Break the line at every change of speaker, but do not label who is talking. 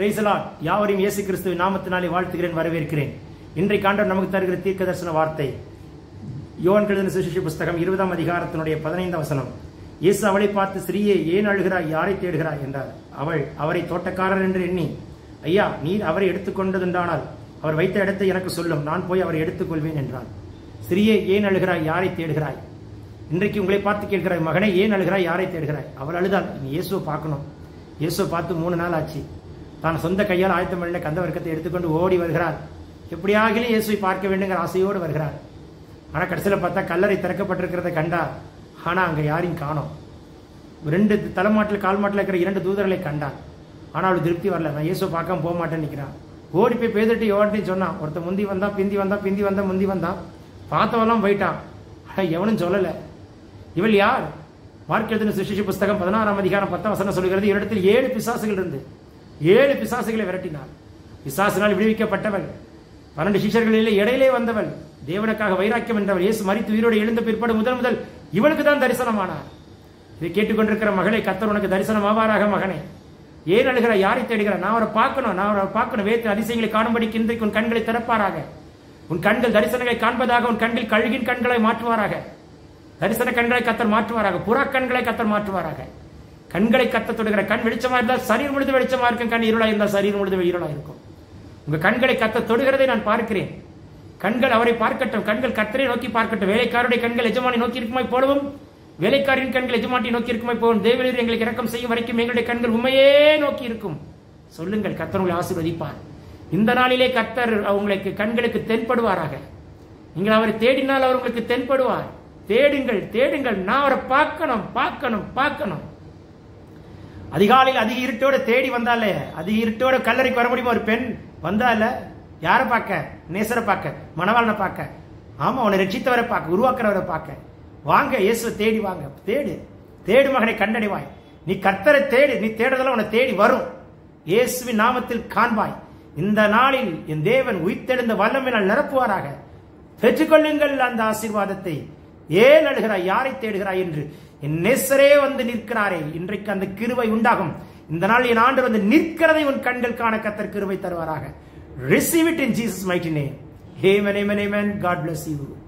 பேசலாம் யாவரையும் இயேசு கிறிஸ்துவின் நாமத்தினாலே வாழ்த்துகிறேன் வரவேற்கிறேன் இன்றைக்கு ஆண்டவர் நமக்கு தருகிற தீர்க்க தரிசன வார்த்தை யோவான் கழுதின சுவிசேஷ புஸ்தகம் இருபதாம் அதிகாரத்தினுடைய பதினைந்தாம் வசனம் இயேசு அவளை பார்த்து ஸ்ரீயே ஏன் அழுகிறாய் யாரை தேடுகிறாய் என்றார் அவள் அவரை தோட்டக்காரர் என்று எண்ணி ஐயா நீர் அவரை எடுத்துக்கொண்டதுண்டானால் அவர் வைத்த இடத்தை எனக்கு சொல்லும் நான் போய் அவரை எடுத்துக்கொள்வேன் என்றான் ஸ்ரீயே ஏன் அழுகிறாய் யாரை தேடுகிறாய் இன்றைக்கு உங்களை பார்த்து கேட்கிறாய் மகனே ஏன் அழுகிறாய் யாரை தேடுகிறாய் அவள் அழுதாள் நீ இயேசுவை பார்க்கணும் இயேசுவை பார்த்து மூணு நாள் ஆச்சு தான் சொந்த கையால் ஆயத்தம் பண்ண கந்த வர்க்கத்தை எடுத்துக்கொண்டு ஓடி வருகிறார் எப்படியாகிலும் இயேசுவை பார்க்க வேண்டுங்கிற ஆசையோடு வருகிறார் ஆனால் கடைசியில் பார்த்தா கல்லறை திறக்கப்பட்டிருக்கிறத கண்டா ஆனால் அங்கே யாரையும் காணோம் ரெண்டு தலைமாட்டில் கால் மாட்டில் இருக்கிற இரண்டு தூதர்களை கண்டான் ஆனால் அவளுக்கு திருப்தி வரல நான் இயேசுவை பார்க்காம போக மாட்டேன்னு நிற்கிறான் ஓடி போய் பேதிட்டு எவன்ட்டையும் சொன்னான் ஒருத்தன் முந்தி வந்தான் பிந்தி வந்தான் பிந்தி வந்தான் முந்தி வந்தான் பார்த்தவெல்லாம் போயிட்டான் ஆனால் எவனும் சொல்லலை இவள் யார் மார்க்கெழுதின சுவிசேஷ புஸ்தகம் பதினாறாம் அதிகாரம் பத்தாம் வசனம் சொல்கிறது இவரிடத்தில் ஏழு பிசாசுகள் இருந்து ஏழு பிசாசுகளை விரட்டினார் பிசாசினால் விடுவிக்கப்பட்டவள் பன்னெண்டு சிஷர்களிலே இடையிலே வந்தவள் தேவனுக்காக வைராக்கியம் என்றவள் இயேசு மறித்து உயிரோடு எழுந்த பிற்பாடு முதல் முதல் இவளுக்கு தான் தரிசனமானார் இதை கேட்டுக்கொண்டிருக்கிற மகளை கத்தர் உனக்கு தரிசனம் ஆவாராக மகனே ஏன் அழுகிற யாரை தேடுகிற நான் அவரை பார்க்கணும் நான் அவரை பார்க்கணும் வேத்து அதிசயங்களை காணும்படிக்கு இன்றைக்கு உன் கண்களை திறப்பாராக உன் கண்கள் தரிசனங்களை காண்பதாக உன் கண்கள் கழுகின் கண்களை மாற்றுவாராக தரிசன கண்களை கத்தர் மாற்றுவாராக புறா கண்களை கத்தர் மாற்றுவாராக கண்களை கத்த தொடுகிற கண் வெளிச்சமா இருந்தால் சரீர் முழுது வெளிச்சமா இருக்கும் கண் இருளா இருந்தால் சரீர் முழுது இருளா இருக்கும் உங்க கண்களை கத்த தொடுகிறதை நான் பார்க்கிறேன் கண்கள் அவரை பார்க்கட்டும் கண்கள் கத்தரை நோக்கி பார்க்கட்டும் வேலைக்காரருடைய கண்கள் எஜமானி நோக்கி இருக்குமா போலவும் வேலைக்காரின் கண்கள் எஜமாட்டி நோக்கி இருக்குமா போலும் தேவநீர் எங்களுக்கு இறக்கம் செய்யும் வரைக்கும் எங்களுடைய கண்கள் உண்மையே நோக்கி இருக்கும் சொல்லுங்கள் கத்தர் உங்களை ஆசீர்வதிப்பார் இந்த நாளிலே கத்தர் உங்களுக்கு கண்களுக்கு தென்படுவாராக நீங்கள் அவரை தேடினால் அவர் உங்களுக்கு தென்படுவார் தேடுங்கள் தேடுங்கள் நான் அவரை பார்க்கணும் பார்க்கணும் பார்க்கணும் அதிகாலையில் அதிக இருட்டோட தேடி வந்தாலே அதிக இருட்டோட கல்லறைக்கு வர முடியுமா ஒரு பெண் வந்தால யாரை பார்க்க நேசரை பார்க்க மணவாளனை பார்க்க ஆமா உன்னை ரட்சித்தவரை பார்க்க உருவாக்குறவரை பார்க்க வாங்க இயேசுவை தேடி வாங்க தேடு தேடு மகனை கண்டடைவாய் நீ கர்த்தரை தேடு நீ தேடுதெல்லாம் உன்னை தேடி வரும் இயேசுவின் நாமத்தில் காண்பாய் இந்த நாளில் என் தேவன் உயிர்த்தெழுந்த வல்லமினால் நிரப்புவாராக பெற்றுக்கொள்ளுங்கள் அந்த ஆசீர்வாதத்தை ஏன் அழுகிறாய் யாரை தேடுகிறாய் என்று என் நெசரே வந்து நிற்கிறாரே இன்றைக்கு அந்த கிருவை உண்டாகும் இந்த நாள் என் ஆண்டு வந்து நிற்கிறதை உன் கண்கள் காண கத்தர் கிருவை தருவாராக receive it in Jesus mighty name amen amen amen God bless you